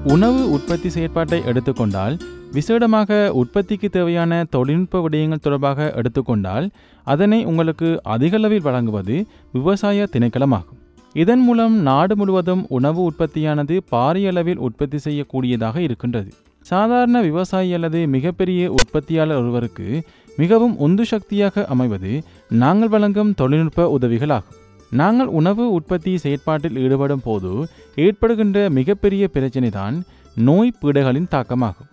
உணவு உற்பத்தி செயற்பாட்டை எடுத்துக்கொண்டால் விசேடமாக உற்பத்திக்கு தேவையான தொழில்நுட்ப விடயங்கள் தொடர்பாக எடுத்துக்கொண்டால் அதனை உங்களுக்கு அதிகளவில் வழங்குவது விவசாய திணைக்களமாகும் இதன் மூலம் நாடு முழுவதும் உணவு உற்பத்தியானது பாரிய அளவில் உற்பத்தி செய்யக்கூடியதாக இருக்கின்றது சாதாரண விவசாயி அல்லது மிகப்பெரிய உற்பத்தியாளர் ஒருவருக்கு மிகவும் உந்து சக்தியாக அமைவது நாங்கள் வழங்கும் தொழில்நுட்ப உதவிகளாகும் நாங்கள் உணவு உற்பத்தி செயற்பாட்டில் ஈடுபடும் போது ஏற்படுகின்ற மிகப்பெரிய பிரச்சினை தான் நோய் பீடைகளின் தாக்கமாகும்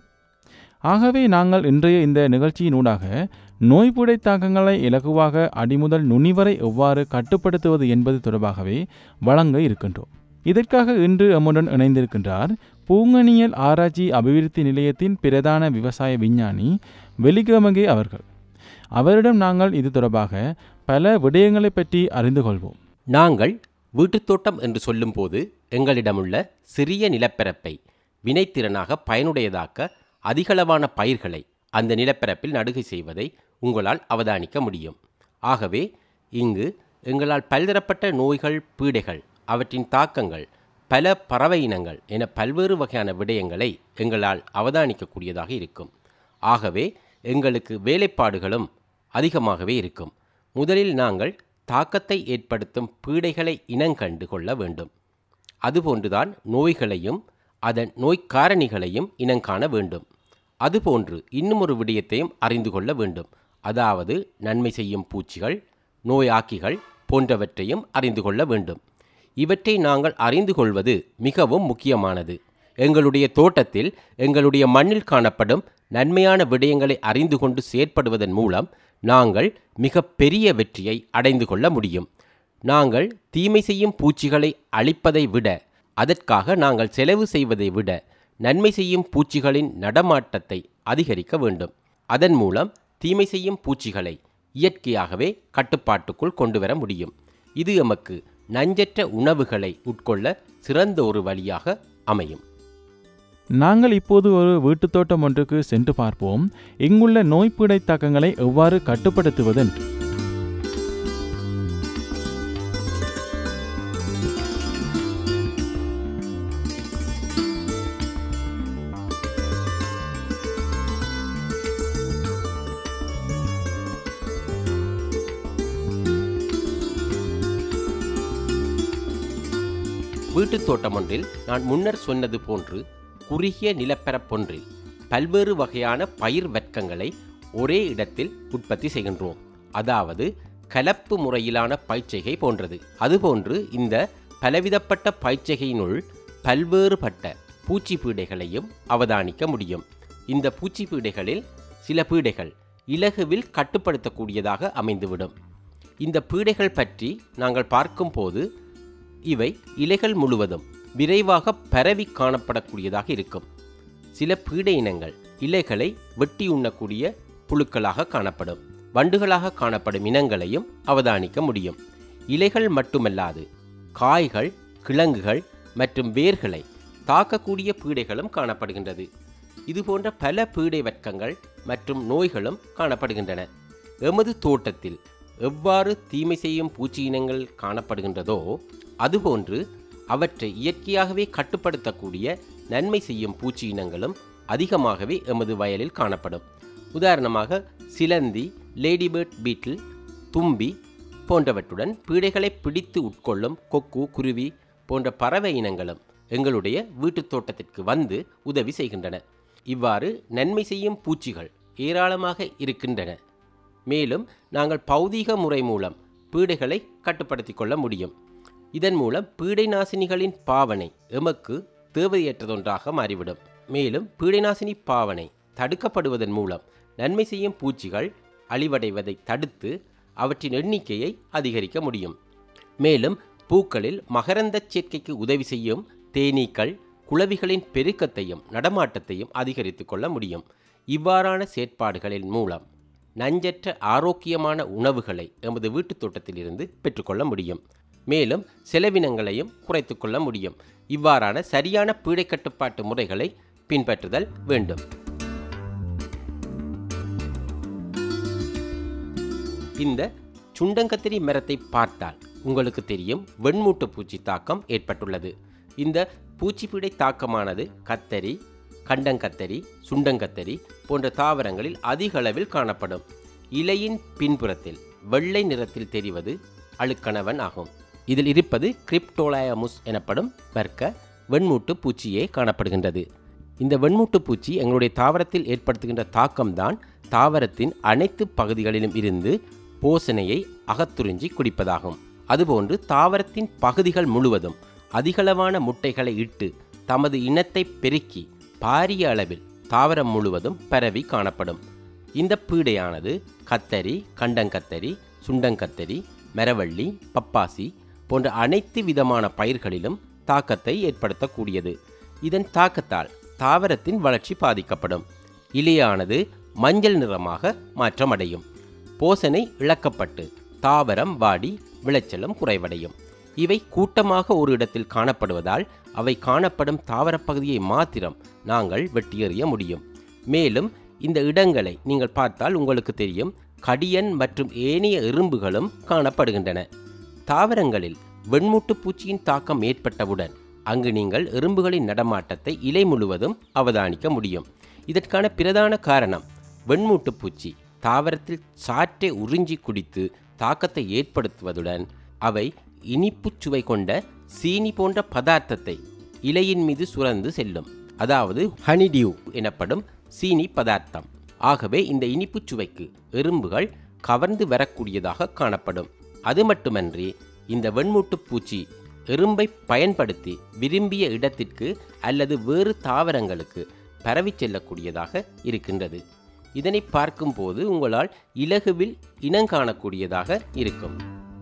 ஆகவே நாங்கள் இன்றைய இந்த நிகழ்ச்சியினூடாக நோய் பீடை தாக்கங்களை இலகுவாக அடிமுதல் நுனிவரை எவ்வாறு கட்டுப்படுத்துவது என்பது தொடர்பாகவே வழங்க இருக்கின்றோம் இதற்காக இன்று எம்முடன் இணைந்திருக்கின்றார் பூங்கனியல் ஆராய்ச்சி அபிவிருத்தி நிலையத்தின் பிரதான விவசாய விஞ்ஞானி வெலிகமகே அவர்கள் அவரிடம் நாங்கள் இது தொடர்பாக பல விடயங்களை பற்றி அறிந்து கொள்வோம் நாங்கள் வீட்டுத் தோட்டம் என்று சொல்லும்போது எங்களிடமுள்ள சிறிய நிலப்பரப்பை வினைத்திறனாக பயனுடையதாக்க அதிகளவான பயிர்களை அந்த நிலப்பரப்பில் நடுகை செய்வதை உங்களால் அவதானிக்க முடியும் ஆகவே இங்கு எங்களால் பல்தரப்பட்ட நோய்கள் பீடைகள் அவற்றின் தாக்கங்கள் பல பறவை இனங்கள் என பல்வேறு வகையான விடயங்களை எங்களால் அவதானிக்கக்கூடியதாக இருக்கும் ஆகவே எங்களுக்கு வேலைப்பாடுகளும் அதிகமாகவே இருக்கும் முதலில் நாங்கள் தாக்கத்தை ஏற்படுத்தும் பீடைகளை இனங்கண்டு கொள்ள வேண்டும் அதுபோன்றுதான் நோய்களையும் அதன் நோய்க்காரணிகளையும் இனங்காண வேண்டும் அதுபோன்று இன்னும் ஒரு விடயத்தையும் அறிந்து கொள்ள வேண்டும் அதாவது நன்மை செய்யும் பூச்சிகள் நோயாக்கிகள் போன்றவற்றையும் அறிந்து கொள்ள வேண்டும் இவற்றை நாங்கள் அறிந்து கொள்வது மிகவும் முக்கியமானது எங்களுடைய தோட்டத்தில் எங்களுடைய மண்ணில் காணப்படும் நன்மையான விடயங்களை அறிந்து கொண்டு செயற்படுவதன் மூலம் நாங்கள் மிக பெரிய வெற்றியை அடைந்து கொள்ள முடியும் நாங்கள் தீமை செய்யும் பூச்சிகளை அழிப்பதை விட அதற்காக நாங்கள் செலவு செய்வதை விட நன்மை செய்யும் பூச்சிகளின் நடமாட்டத்தை அதிகரிக்க வேண்டும் அதன் மூலம் தீமை செய்யும் பூச்சிகளை இயற்கையாகவே கட்டுப்பாட்டுக்குள் கொண்டு வர முடியும் இது எமக்கு நஞ்சற்ற உணவுகளை உட்கொள்ள சிறந்த ஒரு வழியாக அமையும் நாங்கள் இப்போது ஒரு வீட்டுத் தோட்டம் ஒன்றுக்கு சென்று பார்ப்போம் இங்குள்ள நோய்ப்பீடை தாக்கங்களை எவ்வாறு கட்டுப்படுத்துவதென்று வீட்டுத் தோட்டம் ஒன்றில் நான் முன்னர் சொன்னது போன்று குறுகிய நிலப்பரப்பொன்றில் பல்வேறு வகையான பயிர் வர்க்கங்களை ஒரே இடத்தில் உற்பத்தி செய்கின்றோம் அதாவது கலப்பு முறையிலான பயிற்சிகை போன்றது அதுபோன்று இந்த பலவிதப்பட்ட பயிற்சிகையினுள் பல்வேறுபட்ட பூச்சி பீடைகளையும் அவதானிக்க முடியும் இந்த பூச்சி பீடைகளில் சில பீடைகள் இலகுவில் கட்டுப்படுத்தக்கூடியதாக அமைந்துவிடும் இந்த பீடைகள் பற்றி நாங்கள் பார்க்கும்போது இவை இலைகள் முழுவதும் விரைவாக பரவி காணப்படக்கூடியதாக இருக்கும் சில பீடை இனங்கள் இலைகளை வெட்டி உண்ணக்கூடிய புழுக்களாக காணப்படும் வண்டுகளாக காணப்படும் இனங்களையும் அவதானிக்க முடியும் இலைகள் மட்டுமல்லாது காய்கள் கிழங்குகள் மற்றும் வேர்களை தாக்கக்கூடிய பீடைகளும் காணப்படுகின்றது இதுபோன்ற பல பீடை வர்க்கங்கள் மற்றும் நோய்களும் காணப்படுகின்றன எமது தோட்டத்தில் எவ்வாறு தீமை செய்யும் பூச்சி இனங்கள் காணப்படுகின்றதோ அதுபோன்று அவற்றை இயற்கையாகவே கட்டுப்படுத்தக்கூடிய நன்மை செய்யும் பூச்சி இனங்களும் அதிகமாகவே எமது வயலில் காணப்படும் உதாரணமாக சிலந்தி லேடிபேர்ட் பீட்டில் தும்பி போன்றவற்றுடன் பீடைகளை பிடித்து உட்கொள்ளும் கொக்கு குருவி போன்ற பறவை இனங்களும் எங்களுடைய வீட்டுத் தோட்டத்திற்கு வந்து உதவி செய்கின்றன இவ்வாறு நன்மை செய்யும் பூச்சிகள் ஏராளமாக இருக்கின்றன மேலும் நாங்கள் பௌதீக முறை மூலம் பீடைகளை கட்டுப்படுத்திக் கொள்ள முடியும் இதன் மூலம் பீடை நாசினிகளின் பாவனை எமக்கு தேவையற்றதொன்றாக மாறிவிடும் மேலும் பீடை நாசினி பாவனை தடுக்கப்படுவதன் மூலம் நன்மை செய்யும் பூச்சிகள் அழிவடைவதை தடுத்து அவற்றின் எண்ணிக்கையை அதிகரிக்க முடியும் மேலும் பூக்களில் மகரந்தச் சேர்க்கைக்கு உதவி செய்யும் தேனீக்கள் குளவிகளின் பெருக்கத்தையும் நடமாட்டத்தையும் அதிகரித்து கொள்ள முடியும் இவ்வாறான செயற்பாடுகளின் மூலம் நஞ்சற்ற ஆரோக்கியமான உணவுகளை எமது வீட்டுத் தோட்டத்திலிருந்து பெற்றுக்கொள்ள முடியும் மேலும் செலவினங்களையும் குறைத்து கொள்ள முடியும் இவ்வாறான சரியான பீடை கட்டுப்பாட்டு முறைகளை பின்பற்றுதல் வேண்டும் இந்த சுண்டங்கத்திரி மரத்தை பார்த்தால் உங்களுக்கு தெரியும் வெண்மூட்டு பூச்சி தாக்கம் ஏற்பட்டுள்ளது இந்த பூச்சிப்பீடை தாக்கமானது கத்தரி கண்டங்கத்தரி சுண்டங்கத்தரி போன்ற தாவரங்களில் அதிக அளவில் காணப்படும் இலையின் பின்புறத்தில் வெள்ளை நிறத்தில் தெரிவது அழுக்கணவன் ஆகும் இதில் இருப்பது கிரிப்டோலயமுஸ் எனப்படும் வர்க்க வெண்மூட்டு பூச்சியே காணப்படுகின்றது இந்த வெண்மூட்டு பூச்சி எங்களுடைய தாவரத்தில் ஏற்படுத்துகின்ற தாக்கம்தான் தாவரத்தின் அனைத்து பகுதிகளிலும் இருந்து போசனையை அகத்துறிஞ்சி குடிப்பதாகும் அதுபோன்று தாவரத்தின் பகுதிகள் முழுவதும் அதிகளவான முட்டைகளை இட்டு தமது இனத்தை பெருக்கி பாரிய அளவில் தாவரம் முழுவதும் பரவி காணப்படும் இந்த பீடையானது கத்தரி கண்டங்கத்தரி சுண்டங்கத்தரி மரவள்ளி பப்பாசி போன்ற அனைத்து விதமான பயிர்களிலும் தாக்கத்தை ஏற்படுத்தக்கூடியது இதன் தாக்கத்தால் தாவரத்தின் வளர்ச்சி பாதிக்கப்படும் இலையானது மஞ்சள் நிறமாக மாற்றமடையும் போசனை இழக்கப்பட்டு தாவரம் வாடி விளைச்சலும் குறைவடையும் இவை கூட்டமாக ஒரு இடத்தில் காணப்படுவதால் அவை காணப்படும் தாவரப் பகுதியை மாத்திரம் நாங்கள் வெட்டியெறிய முடியும் மேலும் இந்த இடங்களை நீங்கள் பார்த்தால் உங்களுக்கு தெரியும் கடியன் மற்றும் ஏனைய எறும்புகளும் காணப்படுகின்றன தாவரங்களில் வெண்மூட்டு பூச்சியின் தாக்கம் ஏற்பட்டவுடன் அங்கு நீங்கள் எறும்புகளின் நடமாட்டத்தை இலை முழுவதும் அவதானிக்க முடியும் இதற்கான பிரதான காரணம் வெண்மூட்டு பூச்சி தாவரத்தில் சாற்றை உறிஞ்சி குடித்து தாக்கத்தை ஏற்படுத்துவதுடன் அவை இனிப்புச் சுவை கொண்ட சீனி போன்ற பதார்த்தத்தை இலையின் மீது சுரந்து செல்லும் அதாவது ஹனிடியூ எனப்படும் சீனி பதார்த்தம் ஆகவே இந்த இனிப்புச் சுவைக்கு எறும்புகள் கவர்ந்து வரக்கூடியதாக காணப்படும் அது மட்டுமன்றி இந்த வெண்மூட்டு பூச்சி எறும்பை பயன்படுத்தி விரும்பிய இடத்திற்கு அல்லது வேறு தாவரங்களுக்கு பரவி செல்லக்கூடியதாக இருக்கின்றது இதனை பார்க்கும்போது உங்களால் இலகுவில் இனங்காணக்கூடியதாக இருக்கும்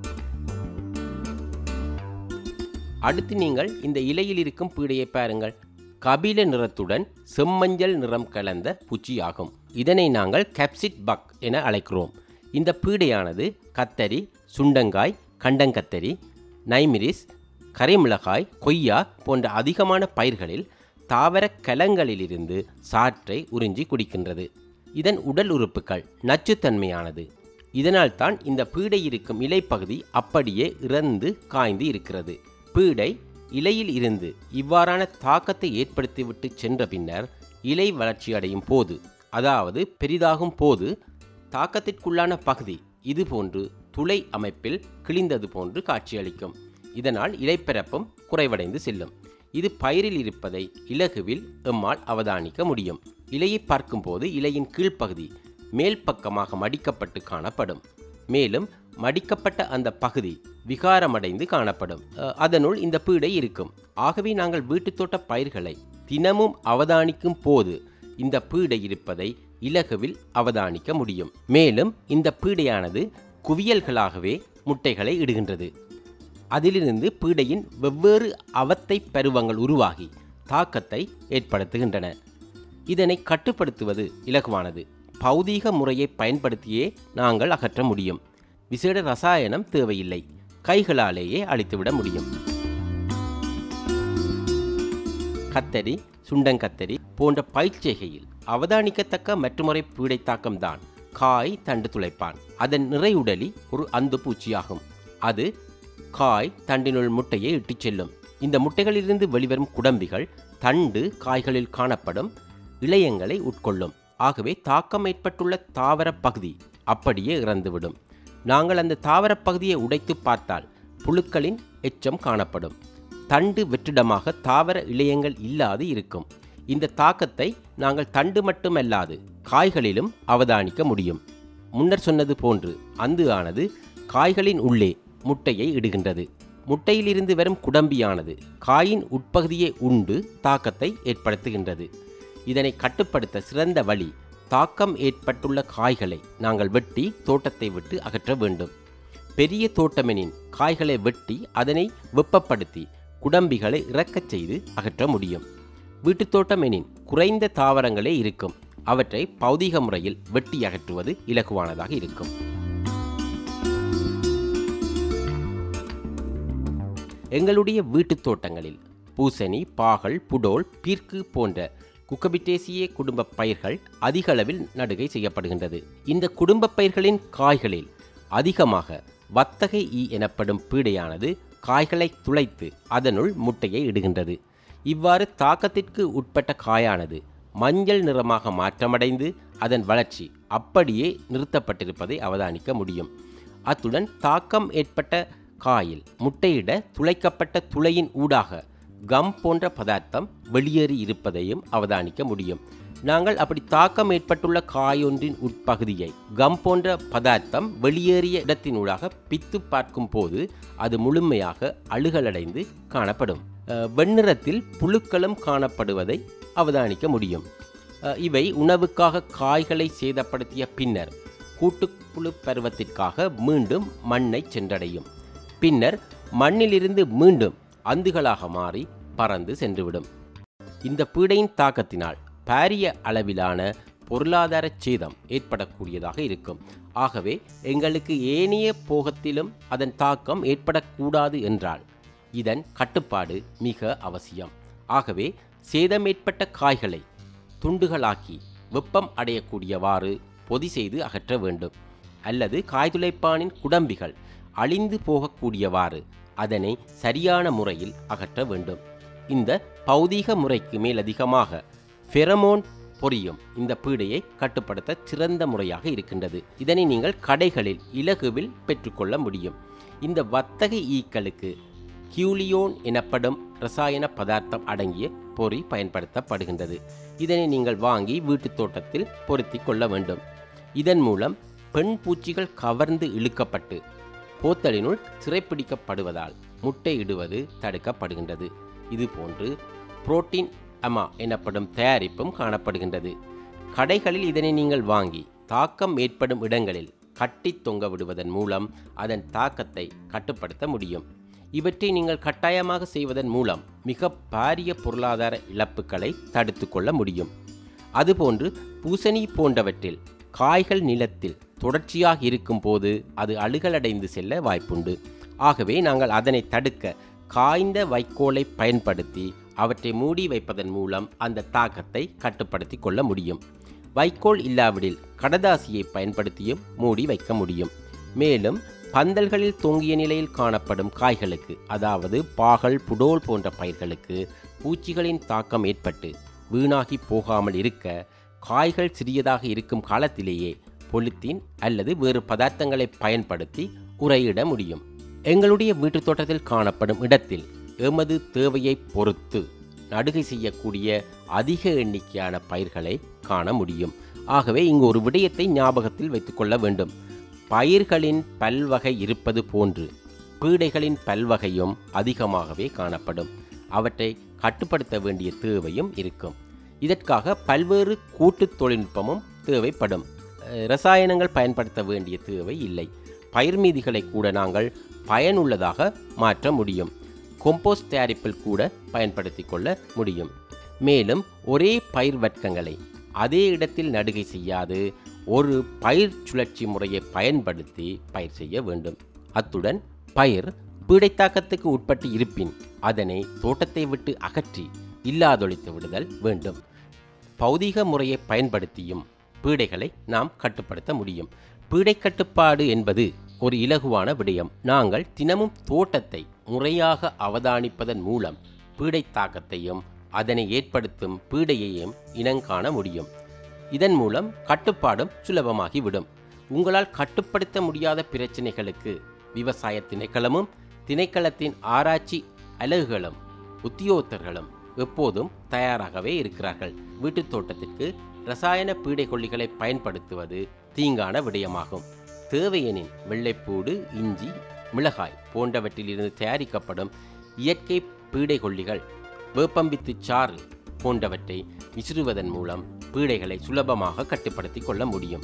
அடுத்து நீங்கள் இந்த இலையில் இருக்கும் பீடையை பாருங்கள் கபில நிறத்துடன் செம்மஞ்சள் நிறம் கலந்த பூச்சியாகும் இதனை நாங்கள் கேப்சிட் பக் என அழைக்கிறோம் இந்த பீடையானது கத்தரி சுண்டங்காய் கண்டங்கத்தரி நைமிரிஸ் கரைமிளகாய் கொய்யா போன்ற அதிகமான பயிர்களில் தாவர கலங்களிலிருந்து சாற்றை உறிஞ்சி குடிக்கின்றது இதன் உடல் உறுப்புகள் நச்சுத்தன்மையானது இதனால்தான் இந்த பீடை இருக்கும் இலைப்பகுதி அப்படியே இறந்து காய்ந்து இருக்கிறது பீடை இலையில் இருந்து இவ்வாறான தாக்கத்தை ஏற்படுத்திவிட்டு சென்ற பின்னர் இலை வளர்ச்சி அடையும் போது அதாவது பெரிதாகும் போது தாக்கத்திற்குள்ளான பகுதி இதுபோன்று துளை அமைப்பில் கிழிந்தது போன்று காட்சியளிக்கும் இதனால் இலைப்பரப்பும் குறைவடைந்து செல்லும் இது பயிரில் இருப்பதை இலகுவில் எம்மால் அவதானிக்க முடியும் இலையை பார்க்கும்போது இலையின் கீழ்ப்பகுதி மேல் பக்கமாக மடிக்கப்பட்டு காணப்படும் மேலும் மடிக்கப்பட்ட அந்த பகுதி விகாரமடைந்து காணப்படும் அஹ், அதனுள் இந்த பீடை இருக்கும் ஆகவே நாங்கள் வீட்டுத் தோட்ட பயிர்களை தினமும் அவதானிக்கும் போது இந்த பீடை இருப்பதை இலகுவில் அவதானிக்க முடியும் மேலும் இந்த பீடையானது குவியல்களாகவே முட்டைகளை இடுகின்றது அதிலிருந்து பீடையின் வெவ்வேறு அவத்தை பருவங்கள் உருவாகி தாக்கத்தை ஏற்படுத்துகின்றன இதனை கட்டுப்படுத்துவது இலகுவானது பௌதீக முறையை பயன்படுத்தியே நாங்கள் அகற்ற முடியும் விசேட ரசாயனம் தேவையில்லை கைகளாலேயே அழித்துவிட முடியும் கத்தரி சுண்டங்கத்தரி போன்ற பயிற்சிகையில் அவதானிக்கத்தக்க மற்றுமுறை பீடை தாக்கம்தான் காய் தண்டு துளைப்பான் அதன் நிறையுடலி ஒரு அந்து பூச்சியாகும் அது காய் தண்டினுள் முட்டையை இட்டுச் செல்லும் இந்த முட்டைகளிலிருந்து வெளிவரும் குடம்பிகள் தண்டு காய்களில் காணப்படும் இளையங்களை உட்கொள்ளும் ஆகவே தாக்கம் ஏற்பட்டுள்ள தாவர பகுதி அப்படியே இறந்துவிடும் நாங்கள் அந்த தாவர பகுதியை உடைத்து பார்த்தால் புழுக்களின் எச்சம் காணப்படும் தண்டு வெற்றிடமாக தாவர இழையங்கள் இல்லாது இருக்கும் இந்த தாக்கத்தை நாங்கள் தண்டு மட்டுமல்லாது காய்களிலும் அவதானிக்க முடியும் முன்னர் சொன்னது போன்று அந்து ஆனது காய்களின் உள்ளே முட்டையை இடுகின்றது முட்டையிலிருந்து வரும் குடம்பியானது காயின் உட்பகுதியை உண்டு தாக்கத்தை ஏற்படுத்துகின்றது இதனை கட்டுப்படுத்த சிறந்த வழி தாக்கம் ஏற்பட்டுள்ள காய்களை நாங்கள் வெட்டி தோட்டத்தை விட்டு அகற்ற வேண்டும் பெரிய தோட்டமெனின் காய்களை வெட்டி அதனை வெப்பப்படுத்தி குடம்பிகளை இறக்கச் செய்து அகற்ற முடியும் வீட்டுத் தோட்டம் எனின் குறைந்த தாவரங்களே இருக்கும் அவற்றை பௌதீக முறையில் வெட்டி அகற்றுவது இலகுவானதாக இருக்கும் எங்களுடைய வீட்டுத் தோட்டங்களில் பூசணி பாகல் புடோல் பீர்க்கு போன்ற குக்கபிட்டேசியே குடும்ப பயிர்கள் அதிக அளவில் நடுகை செய்யப்படுகின்றது இந்த குடும்ப பயிர்களின் காய்களில் அதிகமாக வத்தகை ஈ எனப்படும் பீடையானது காய்களை துளைத்து அதனுள் முட்டையை இடுகின்றது இவ்வாறு தாக்கத்திற்கு உட்பட்ட காயானது மஞ்சள் நிறமாக மாற்றமடைந்து அதன் வளர்ச்சி அப்படியே நிறுத்தப்பட்டிருப்பதை அவதானிக்க முடியும் அத்துடன் தாக்கம் ஏற்பட்ட காயில் முட்டையிட துளைக்கப்பட்ட துளையின் ஊடாக கம் போன்ற பதார்த்தம் வெளியேறி இருப்பதையும் அவதானிக்க முடியும் நாங்கள் அப்படி தாக்கம் ஏற்பட்டுள்ள காயொன்றின் உட்பகுதியை கம் போன்ற பதார்த்தம் வெளியேறிய இடத்தினூடாக பித்து பார்க்கும் போது அது முழுமையாக அழுகலடைந்து காணப்படும் அஹ், வெண்ணிறத்தில் புழுக்களும் காணப்படுவதை அவதானிக்க முடியும் அஹ், இவை உணவுக்காக காய்களை சேதப்படுத்திய பின்னர் கூட்டுப்புழு பருவத்திற்காக மீண்டும் மண்ணை சென்றடையும் பின்னர் மண்ணிலிருந்து மீண்டும் அந்துகளாக மாறி பறந்து சென்றுவிடும் இந்த பீடையின் தாக்கத்தினால் பாரிய அளவிலான பொருளாதார சேதம் ஏற்படக்கூடியதாக இருக்கும் ஆகவே எங்களுக்கு ஏனைய போகத்திலும் அதன் தாக்கம் ஏற்படக்கூடாது என்றால் இதன் கட்டுப்பாடு மிக அவசியம் ஆகவே சேதம் ஏற்பட்ட காய்களை துண்டுகளாக்கி வெப்பம் அடையக்கூடியவாறு பொதி செய்து அகற்ற வேண்டும் அல்லது காய்துளைப்பானின் குடம்பிகள் அழிந்து போகக்கூடியவாறு அதனை சரியான முறையில் அகற்ற வேண்டும் இந்த பௌதீக முறைக்கு மேலதிகமாக ஃபெரமோன் பொரியும் இந்த பீடையை கட்டுப்படுத்த சிறந்த முறையாக இருக்கின்றது இதனை நீங்கள் கடைகளில் இலகுவில் பெற்றுக்கொள்ள முடியும் இந்த வர்த்தக ஈக்களுக்கு கியூலியோன் எனப்படும் ரசாயன பதார்த்தம் அடங்கிய பொறி பயன்படுத்தப்படுகின்றது இதனை நீங்கள் வாங்கி வீட்டுத் தோட்டத்தில் பொருத்திக் கொள்ள வேண்டும் இதன் மூலம் பெண் பூச்சிகள் கவர்ந்து இழுக்கப்பட்டு போத்தலினுள் சிறைப்பிடிக்கப்படுவதால் முட்டை இடுவது தடுக்கப்படுகின்றது இதுபோன்று புரோட்டீன் அமா எனப்படும் தயாரிப்பும் காணப்படுகின்றது கடைகளில் இதனை நீங்கள் வாங்கி தாக்கம் ஏற்படும் இடங்களில் கட்டி தொங்க விடுவதன் மூலம் அதன் தாக்கத்தை கட்டுப்படுத்த முடியும் இவற்றை நீங்கள் கட்டாயமாக செய்வதன் மூலம் மிக பாரிய பொருளாதார இழப்புகளை தடுத்து கொள்ள முடியும் அதுபோன்று பூசணி போன்றவற்றில் காய்கள் நிலத்தில் தொடர்ச்சியாக இருக்கும்போது அது அழுகலடைந்து செல்ல வாய்ப்புண்டு ஆகவே நாங்கள் அதனை தடுக்க காய்ந்த வைக்கோலை பயன்படுத்தி அவற்றை மூடி வைப்பதன் மூலம் அந்த தாக்கத்தை கட்டுப்படுத்தி கொள்ள முடியும் வைக்கோல் இல்லாவிடில் கடதாசியை பயன்படுத்தியும் மூடி வைக்க முடியும் மேலும் பந்தல்களில் தொங்கிய நிலையில் காணப்படும் காய்களுக்கு அதாவது பாகல் புடோல் போன்ற பயிர்களுக்கு பூச்சிகளின் தாக்கம் ஏற்பட்டு வீணாகி போகாமல் இருக்க காய்கள் சிறியதாக இருக்கும் காலத்திலேயே பொலித்தீன் அல்லது வேறு பதார்த்தங்களை பயன்படுத்தி உரையிட முடியும் எங்களுடைய வீட்டுத் தோட்டத்தில் காணப்படும் இடத்தில் எமது தேவையை பொறுத்து நடுகை செய்யக்கூடிய அதிக எண்ணிக்கையான பயிர்களை காண முடியும் ஆகவே இங்கு ஒரு விடயத்தை ஞாபகத்தில் வைத்துக்கொள்ள வேண்டும் பயிர்களின் பல்வகை இருப்பது போன்று பீடைகளின் பல்வகையும் அதிகமாகவே காணப்படும் அவற்றை கட்டுப்படுத்த வேண்டிய தேவையும் இருக்கும் இதற்காக பல்வேறு கூட்டு தொழில்நுட்பமும் தேவைப்படும் அஹ், ரசாயனங்கள் பயன்படுத்த வேண்டிய தேவை இல்லை பயிர் மீதிகளை கூட நாங்கள் பயனுள்ளதாக மாற்ற முடியும் கொம்போஸ்ட் தயாரிப்பில் கூட பயன்படுத்தி கொள்ள முடியும் மேலும் ஒரே பயிர் வர்க்கங்களை அதே இடத்தில் நடுகை செய்யாது ஒரு பயிர் சுழற்சி முறையை பயன்படுத்தி பயிர் செய்ய வேண்டும் அத்துடன் பயிர் பீடைத்தாக்கத்துக்கு உட்பட்டு இருப்பின் அதனை தோட்டத்தை விட்டு அகற்றி இல்லாதொழித்து விடுதல் வேண்டும் பௌதீக முறையை பயன்படுத்தியும் பீடைகளை நாம் கட்டுப்படுத்த முடியும் பீடை கட்டுப்பாடு என்பது ஒரு இலகுவான விடயம் நாங்கள் தினமும் தோட்டத்தை முறையாக அவதானிப்பதன் மூலம் பீடை தாக்கத்தையும் அதனை ஏற்படுத்தும் பீடையையும் இனங்காண முடியும் இதன் மூலம் கட்டுப்பாடும் சுலபமாகிவிடும் உங்களால் கட்டுப்படுத்த முடியாத பிரச்சனைகளுக்கு விவசாய திணைக்களமும் திணைக்களத்தின் ஆராய்ச்சி அலகுகளும் உத்தியோகத்தர்களும் எப்போதும் தயாராகவே இருக்கிறார்கள் வீட்டுத் தோட்டத்திற்கு ரசாயன பீடைக்கொல்லிகளை பயன்படுத்துவது தீங்கான விடயமாகும் தேவையெனின் வெள்ளைப்பூடு இஞ்சி மிளகாய் போன்றவற்றிலிருந்து தயாரிக்கப்படும் இயற்கை பீடைக்கொல்லிகள் வேப்பம்பித்து சாறு போன்றவற்றை விசிறுவதன் மூலம் பீடைகளை சுலபமாக கட்டுப்படுத்திக் கொள்ள முடியும்